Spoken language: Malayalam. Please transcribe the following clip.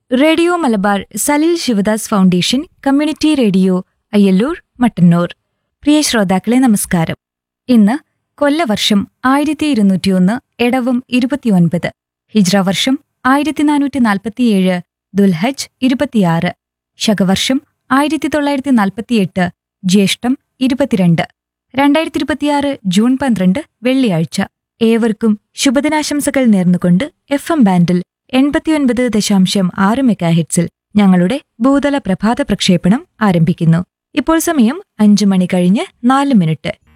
radio Malabar Salil Sivadas foundation community radio Ayyallur Mattannur പ്രിയ ശ്രോതാക്കളെ നമസ്കാരം ഇന്ന് കൊല്ലവർഷം ആയിരത്തി ഇരുന്നൂറ്റിയൊന്ന് എടവം ഇരുപത്തിയൊൻപത് ഹിജ്ര വർഷം ആയിരത്തി നാനൂറ്റി നാൽപ്പത്തിയേഴ് ദുൽഹജ് ഇരുപത്തിയാറ് ശകവർഷം ആയിരത്തി തൊള്ളായിരത്തി നാൽപ്പത്തിയെട്ട് ജ്യേഷ്ഠം ഇരുപത്തിരണ്ട് രണ്ടായിരത്തി ഇരുപത്തിയാറ് ജൂൺ പന്ത്രണ്ട് വെള്ളിയാഴ്ച ഏവർക്കും ശുഭദിനാശംസകൾ നേർന്നുകൊണ്ട് എഫ് എം ബാൻഡിൽ എൺപത്തിയൊൻപത് ദശാംശം ആറ് മെഗാഹിറ്റ്സിൽ ഞങ്ങളുടെ ഭൂതല പ്രഭാത പ്രക്ഷേപണം ആരംഭിക്കുന്നു ഇപ്പോൾ സമയം അഞ്ചു മണി കഴിഞ്ഞ് നാല് മിനിറ്റ്